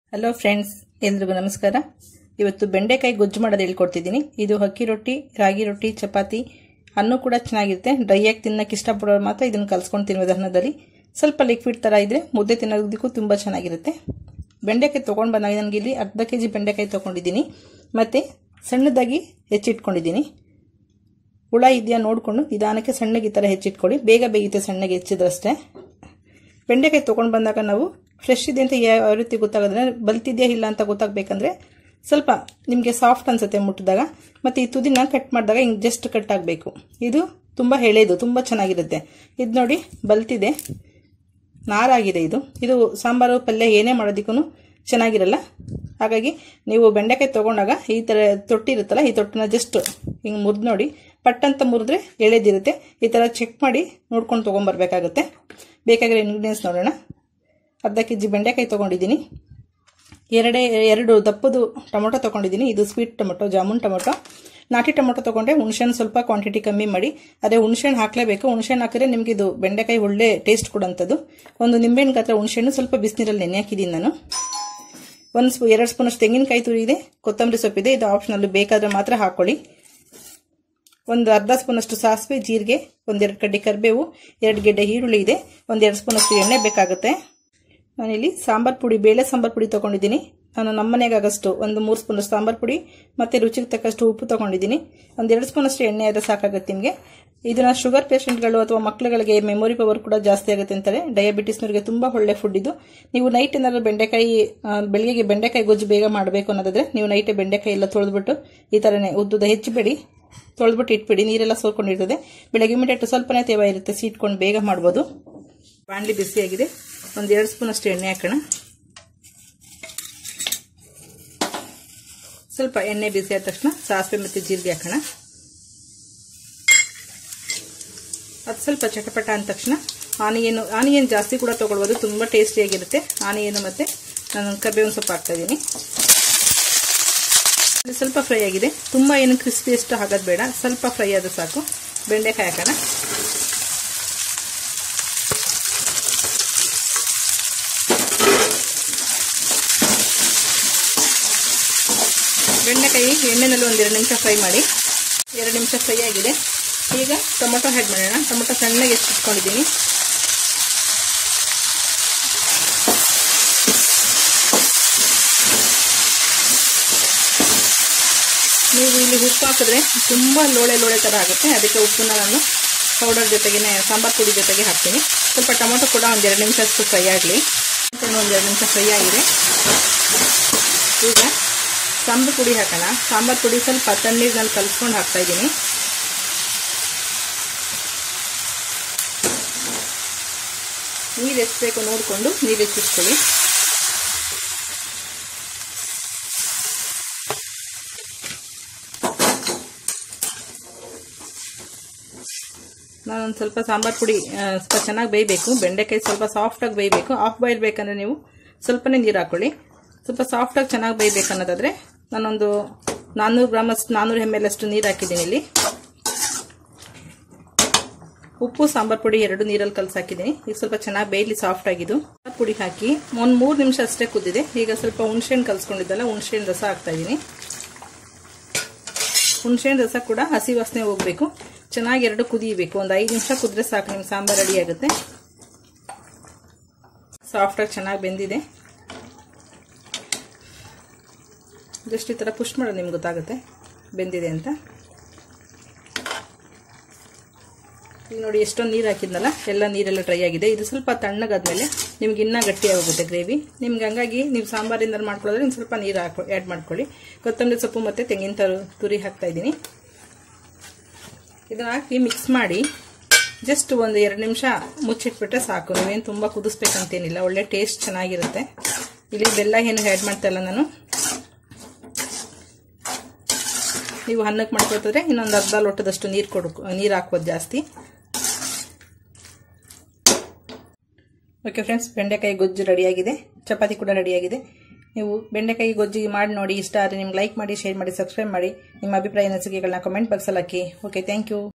hello friends ಎಲ್ರಿಗೂ ನಮಸ್ಕಾರ ಇವತ್ತು ಬೆಂಡೆಕಾಯಿ ಗೊಜ್ಜು ಮಾಡೋದು ಹೇಳ್ಕೊಡ್ತಿದ್ದೀನಿ ಇದು ಅಕ್ಕಿ ರೊಟ್ಟಿ ರಾಗಿ ರೊಟ್ಟಿ ಚಪಾತಿ ಅನ್ನು ಕೂಡ ಚೆನ್ನಾಗಿರುತ್ತೆ ಡ್ರೈ ಆಗಿ ತಿನ್ನಕ್ಕೆ ಇಷ್ಟಪಡೋರು ಮಾತ್ರ ಇದನ್ನು ಕಲ್ಸ್ಕೊಂಡು ತಿನ್ನುವ ಅನ್ನದಲ್ಲಿ ಸ್ವಲ್ಪ ಲಿಕ್ವಿಡ್ ಥರ ಇದ್ದರೆ ಮುದ್ದೆ ತಿನ್ನೋದಕ್ಕೂ ತುಂಬ ಚೆನ್ನಾಗಿರುತ್ತೆ ಬೆಂಡೆಕಾಯಿ ತೊಗೊಂಡು ಬಂದಾಗ ನನಗೆ ಇಲ್ಲಿ ಅರ್ಧ ಕೆ ಜಿ ಬೆಂಡೆಕಾಯಿ ತೊಗೊಂಡಿದ್ದೀನಿ ಮತ್ತು ಸಣ್ಣದಾಗಿ ಹೆಚ್ಚಿಟ್ಕೊಂಡಿದ್ದೀನಿ ಹುಳ ಇದೆಯಾ ನೋಡಿಕೊಂಡು ನಿಧಾನಕ್ಕೆ ಸಣ್ಣಗೆ ಈ ಥರ ಹೆಚ್ಚಿಟ್ಕೊಳ್ಳಿ ಬೇಗ ಬೇಯುತ್ತೆ ಸಣ್ಣಗೆ ಹೆಚ್ಚಿದ್ರಷ್ಟೇ ಬೆಂಡೆಕಾಯಿ ತೊಗೊಂಡು ಬಂದಾಗ ನಾವು ಫ್ರೆಶ್ ಇದೆ ಅಂತ ಯಾವ ರೀತಿ ಗೊತ್ತಾಗೋದ್ರೆ ಬಲ್ತಿದೆಯಾ ಇಲ್ಲ ಅಂತ ಗೊತ್ತಾಗಬೇಕಂದ್ರೆ ಸ್ವಲ್ಪ ನಿಮಗೆ ಸಾಫ್ಟ್ ಅನ್ಸುತ್ತೆ ಮುಟ್ಟಿದಾಗ ಮತ್ತು ಈ ತುದಿನ ಕಟ್ ಮಾಡಿದಾಗ ಹಿಂಗೆ ಜಸ್ಟ್ ಕಟ್ ಆಗಬೇಕು ಇದು ತುಂಬ ಎಳೆದು ತುಂಬ ಚೆನ್ನಾಗಿರುತ್ತೆ ಇದು ನೋಡಿ ಬಲ್ತಿದೆ ನಾರಾಗಿದೆ ಇದು ಇದು ಸಾಂಬಾರು ಪಲ್ಯ ಏನೇ ಮಾಡೋದಕ್ಕೂ ಚೆನ್ನಾಗಿರಲ್ಲ ಹಾಗಾಗಿ ನೀವು ಬೆಂಡೆಕಾಯಿ ತೊಗೊಂಡಾಗ ಈ ಥರ ತೊಟ್ಟಿರುತ್ತಲ್ಲ ಈ ತೊಟ್ಟನ್ನ ಜಸ್ಟ್ ಹಿಂಗೆ ಮುರಿದು ನೋಡಿ ಪಟ್ಟಂತ ಮುರಿದ್ರೆ ಎಳೆದಿರುತ್ತೆ ಈ ಥರ ಚೆಕ್ ಮಾಡಿ ನೋಡ್ಕೊಂಡು ತೊಗೊಂಬರ್ಬೇಕಾಗುತ್ತೆ ಬೇಕಾಗಿರೋ ಇಂಗ್ರೀಡಿಯೆಂಟ್ಸ್ ನೋಡೋಣ ಅರ್ಧ ಕೆ ಜಿ ಬೆಂಡೆಕಾಯಿ ತೊಗೊಂಡಿದ್ದೀನಿ ಎರಡೇ ಎರಡು ದಪ್ಪದು ಟೊಮೊಟೊ ತೊಗೊಂಡಿದ್ದೀನಿ ಇದು ಸ್ವೀಟ್ ಟೊಮೊಟೊ ಜಾಮೂನ್ ಟೊಮೊಟೊ ನಾಟಿ ಟೊಮೊಟೊ ತೊಗೊಂಡೆ ಹುಣಸೆಹಣ್ಣು ಸ್ವಲ್ಪ ಕ್ವಾಂಟಿಟಿ ಕಮ್ಮಿ ಮಾಡಿ ಅದೇ ಹುಣಸೆಹಣ್ಣು ಹಾಕಲೇಬೇಕು ಹುಣಸೆಹಣ್ಣು ಹಾಕಿದ್ರೆ ನಿಮಗೆ ಇದು ಬೆಂಡೆಕಾಯಿ ಒಳ್ಳೆ ಟೇಸ್ಟ್ ಕೊಡೋಂಥದ್ದು ಒಂದು ನಿಂಬೆಹಣ್ಣು ಗಾತ್ರ ಹುಣಸೆಹಣ್ಣು ಸ್ವಲ್ಪ ಬಿಸಿನೀರಲ್ಲಿ ನೆನೆ ಹಾಕಿದ್ದೀನಿ ನಾನು ಒಂದು ಸ್ಪೂ ಎರಡು ಸ್ಪೂನಷ್ಟು ತೆಂಗಿನಕಾಯಿ ತುರಿ ಇದೆ ಕೊತ್ತಂಬರಿ ಸೊಪ್ಪಿದೆ ಇದು ಆಪ್ಷನಲ್ ಬೇಕಾದರೆ ಮಾತ್ರ ಹಾಕೊಳ್ಳಿ ಒಂದು ಅರ್ಧ ಸ್ಪೂನಷ್ಟು ಸಾಸಿವೆ ಜೀರಿಗೆ ಒಂದೆರಡು ಕಡ್ಡಿ ಕರಿಬೇವು ಎರಡು ಗೆಡ್ಡೆ ಈರುಳ್ಳಿ ಇದೆ ಒಂದೆರಡು ಸ್ಪೂನಷ್ಟು ಎಣ್ಣೆ ಬೇಕಾಗುತ್ತೆ ನಾನಿಲ್ಲಿ ಸಾಂಬಾರು ಪುಡಿ ಬೇಳೆ ಸಾಂಬಾರು ಪುಡಿ ತೊಗೊಂಡಿದ್ದೀನಿ ನಾನು ನಮ್ಮ ಮನೆಗಾಗಷ್ಟು ಒಂದು ಮೂರು ಸ್ಪೂನಷ್ಟು ಸಾಂಬಾರು ಪುಡಿ ಮತ್ತು ರುಚಿಗೆ ತಕ್ಕಷ್ಟು ಉಪ್ಪು ತೊಗೊಂಡಿದ್ದೀನಿ ಒಂದೆರಡು ಸ್ಪೂನಷ್ಟು ಎಣ್ಣೆ ಆದರೆ ಸಾಕಾಗುತ್ತೆ ನಿಮಗೆ ಇದನ್ನ ಶುಗರ್ ಪೇಷಂಟ್ಗಳು ಅಥವಾ ಮಕ್ಕಳುಗಳಿಗೆ ಮೆಮೊರಿ ಪವರ್ ಕೂಡ ಜಾಸ್ತಿ ಆಗುತ್ತೆ ಅಂತಾರೆ ಡಯಾಬಿಟಿಸ್ನವರಿಗೆ ತುಂಬ ಒಳ್ಳೆ ಫುಡ್ ಇದು ನೀವು ನೈಟ್ ಏನಾದ್ರು ಬೆಂಡೆಕಾಯಿ ಬೆಳಿಗ್ಗೆ ಬೆಂಡೆಕಾಯಿ ಗೊಜ್ಜು ಬೇಗ ಮಾಡಬೇಕು ಅನ್ನೋದಾದ್ರೆ ನೀವು ನೈಟೇ ಬೆಂಡೆಕಾಯಿ ಎಲ್ಲ ತೊಳೆದ್ಬಿಟ್ಟು ಈ ಥರನೇ ಉದ್ದುದ ಹೆಚ್ಚಿಬೇಡಿ ತೊಳೆದ್ಬಿಟ್ಟು ಇಟ್ಬಿಡಿ ನೀರೆಲ್ಲ ಸೋರ್ಕೊಂಡಿರ್ತದೆ ಬೆಳಗ್ಗೆ ಇಮಿಡಿಯೇಟ್ ಸ್ವಲ್ಪನೇ ತೇವ ಇರುತ್ತೆ ಸೀಟ್ಕೊಂಡು ಬೇಗ ಮಾಡ್ಬೋದು ಬಾಣಲಿ ಬಿಸಿಯಾಗಿದೆ ಒಂದು ಎರಡು ಸ್ಪೂನ್ ಅಷ್ಟು ಎಣ್ಣೆ ಹಾಕೋಣ ಸ್ವಲ್ಪ ಎಣ್ಣೆ ಬಿಸಿ ಆದ ತಕ್ಷಣ ಸಾಸಿವೆ ಮತ್ತು ಜೀರಿಗೆ ಹಾಕೋಣ ಅದು ಸ್ವಲ್ಪ ಚಟಪಟ ಅಂದ ತಕ್ಷಣ ಆನಿಯನು ಆನಿಯನ್ ಜಾಸ್ತಿ ಕೂಡ ತೊಗೊಳ್ಬೋದು ತುಂಬ ಟೇಸ್ಟಿಯಾಗಿರುತ್ತೆ ಆನಿಯನು ಮತ್ತು ನಾನು ಕರ್ಬೇವಿನ ಸೊಪ್ಪು ಹಾಕ್ತಾಯಿದ್ದೀನಿ ಸ್ವಲ್ಪ ಫ್ರೈ ಆಗಿದೆ ತುಂಬ ಏನು ಕ್ರಿಸ್ಪಿ ಎಷ್ಟು ಆಗೋದು ಬೇಡ ಸ್ವಲ್ಪ ಫ್ರೈ ಆದ್ರೆ ಸಾಕು ಬೆಂಡೆಕಾಯಿ ಹಾಕೋಣ ಬೆಂಡೆಕಾಯಿ ಎಣ್ಣೆನಲ್ಲಿ ಒಂದೆರಡು ನಿಮಿಷ ಫ್ರೈ ಮಾಡಿ ಎರಡು ನಿಮಿಷ ಫ್ರೈ ಆಗಿದೆ ಈಗ ಟೊಮೊಟೊ ಆ್ಯಡ್ ಮಾಡೋಣ ಟೊಮೊಟೊ ಸಣ್ಣಗೆ ಹೆಚ್ಚಿಟ್ಕೊಂಡಿದ್ದೀನಿ ನೀವು ಇಲ್ಲಿ ಉಪ್ಪು ಹಾಕಿದ್ರೆ ತುಂಬ ಲೋಳೆ ಲೋಳೆ ಥರ ಆಗುತ್ತೆ ಅದಕ್ಕೆ ಉಪ್ಪನ್ನ ನಾನು ಪೌಡರ್ ಜೊತೆಗೆ ಸಾಂಬಾರು ಪುಡಿ ಜೊತೆಗೆ ಹಾಕ್ತೀನಿ ಸ್ವಲ್ಪ ಟೊಮೊಟೊ ಕೂಡ ಒಂದೆರಡು ನಿಮಿಷ ಅಷ್ಟು ಫ್ರೈ ಆಗಲಿ ಒಂದೆರಡು ನಿಮಿಷ ಫ್ರೈ ಆಗಿದೆ ಈಗ ಸಾಂಬಾರು ಪುಡಿ ಹಾಕೋಣ ಸಾಂಬಾರು ಪುಡಿ ಸ್ವಲ್ಪ ತಣ್ಣೀರಿನಲ್ಲಿ ಕಲಿಸ್ಕೊಂಡು ಹಾಕ್ತಾ ಇದ್ದೀನಿ ನೀರು ಎಷ್ಟು ಬೇಕೋ ನೋಡಿಕೊಂಡು ನೀರು ಹೆಚ್ಚಿಸ್ಕೊಳ್ಳಿ ನಾನೊಂದು ಸ್ವಲ್ಪ ಸಾಂಬಾರು ಪುಡಿ ಸ್ವಲ್ಪ ಚೆನ್ನಾಗಿ ಬೇಯಬೇಕು ಬೆಂಡೆಕಾಯಿ ಸ್ವಲ್ಪ ಸಾಫ್ಟಾಗಿ ಬೇಯಬೇಕು ಆಫ್ ಬಾಯ್ಲ್ ಬೇಕಂದ್ರೆ ನೀವು ಸ್ವಲ್ಪನೇ ನೀರು ಹಾಕ್ಕೊಳ್ಳಿ ಸ್ವಲ್ಪ ಸಾಫ್ಟಾಗಿ ಚೆನ್ನಾಗಿ ಬೇಯಬೇಕು ಅನ್ನೋದಾದರೆ ನಾನೊಂದು ನಾನ್ನೂರು ಗ್ರಾಮ್ ಅಷ್ಟು ನಾನ್ನೂರು ಎಮ್ ಎಲ್ ಅಷ್ಟು ನೀರು ಹಾಕಿದ್ದೀನಿ ಇಲ್ಲಿ ಉಪ್ಪು ಸಾಂಬಾರು ಪುಡಿ ಎರಡು ನೀರಲ್ಲಿ ಕಲಸಿ ಹಾಕಿದ್ದೀನಿ ಈಗ ಸ್ವಲ್ಪ ಚೆನ್ನಾಗಿ ಬೇಯಲಿ ಸಾಫ್ಟ್ ಆಗಿದ್ದು ಪುಡಿ ಹಾಕಿ ಒಂದು ಮೂರು ನಿಮಿಷ ಅಷ್ಟೇ ಕುದ್ದಿದೆ ಈಗ ಸ್ವಲ್ಪ ಹುಣಸೆಹಣ್ಣು ಕಲ್ಸ್ಕೊಂಡಿದ್ದಲ್ಲ ಹುಣಸೆಹಣ್ಣು ರಸ ಹಾಕ್ತಾ ಇದ್ದೀನಿ ಹುಣಸೆಹಣ್ಣು ರಸ ಕೂಡ ಹಸಿ ವಾಸನೆ ಹೋಗಬೇಕು ಚೆನ್ನಾಗಿ ಎರಡು ಕುದಿಯಬೇಕು ಒಂದು ಐದು ನಿಮಿಷ ಕುದ್ರೆ ಸಾಕು ನಿಮ್ಮ ಸಾಂಬಾರು ರೆಡಿ ಆಗುತ್ತೆ ಸಾಫ್ಟಾಗಿ ಚೆನ್ನಾಗಿ ಬೆಂದಿದೆ ಜಸ್ಟ್ ಈ ಥರ ಪುಷ್ ಮಾಡೋದು ನಿಮ್ಗೆ ಗೊತ್ತಾಗುತ್ತೆ ಬೆಂದಿದೆ ಅಂತ ಈಗ ನೋಡಿ ಎಷ್ಟೊಂದು ನೀರು ಹಾಕಿದ್ನಲ್ಲ ಎಲ್ಲ ನೀರೆಲ್ಲ ಡ್ರೈ ಆಗಿದೆ ಇದು ಸ್ವಲ್ಪ ತಣ್ಣಗಾದ್ಮೇಲೆ ನಿಮ್ಗೆ ಇನ್ನೂ ಗಟ್ಟಿಯಾಗೋಗುತ್ತೆ ಗ್ರೇವಿ ನಿಮ್ಗೆ ಹಂಗಾಗಿ ನೀವು ಸಾಂಬಾರಿಂದ ಮಾಡ್ಕೊಳ್ಳೋದ್ರೆ ಇನ್ನು ಸ್ವಲ್ಪ ನೀರು ಹಾಕೊ ಆ್ಯಡ್ ಮಾಡ್ಕೊಳ್ಳಿ ಕೊತ್ತಂಬರಿ ಸೊಪ್ಪು ಮತ್ತು ತೆಂಗಿನ ತರ ತುರಿ ಹಾಕ್ತಾ ಇದ್ದೀನಿ ಇದನ್ನ ಹಾಕಿ ಮಿಕ್ಸ್ ಮಾಡಿ ಜಸ್ಟ್ ಒಂದು ಎರಡು ನಿಮಿಷ ಮುಚ್ಚಿಟ್ಬಿಟ್ರೆ ಸಾಕು ನೀವೇನು ತುಂಬ ಕುದಿಸ್ಬೇಕಂತೇನಿಲ್ಲ ಒಳ್ಳೆ ಟೇಸ್ಟ್ ಚೆನ್ನಾಗಿರುತ್ತೆ ಇಲ್ಲಿ ಬೆಲ್ಲ ಏನು ಆ್ಯಡ್ ಮಾಡ್ತಾ ಇಲ್ಲ ನಾನು ನೀವು ಅನ್ನಕ್ಕೆ ಮಾಡ್ಕೊತಿದ್ರೆ ಇನ್ನೊಂದು ಅರ್ಧ ಲೋಟದಷ್ಟು ನೀರು ಕೊಡು ನೀರು ಹಾಕ್ಬೋದು ಜಾಸ್ತಿ ಓಕೆ ಫ್ರೆಂಡ್ಸ್ ಬೆಂಡೆಕಾಯಿ ಗೊಜ್ಜು ರೆಡಿಯಾಗಿದೆ ಚಪಾತಿ ಕೂಡ ರೆಡಿಯಾಗಿದೆ ನೀವು ಬೆಂಡೆಕಾಯಿ ಗೊಜ್ಜಿಗೆ ಮಾಡಿ ನೋಡಿ ಇಷ್ಟ ಆದರೆ ನಿಮ್ಗೆ ಲೈಕ್ ಮಾಡಿ ಶೇರ್ ಮಾಡಿ ಸಬ್ಸ್ಕ್ರೈಬ್ ಮಾಡಿ ನಿಮ್ಮ ಅಭಿಪ್ರಾಯ ಅನಿಸಿಕೆಗಳನ್ನ ಕಮೆಂಟ್ ಬಾಕ್ಸಲ್ಲಿ ಹಾಕಿ ಓಕೆ ಥ್ಯಾಂಕ್ ಯು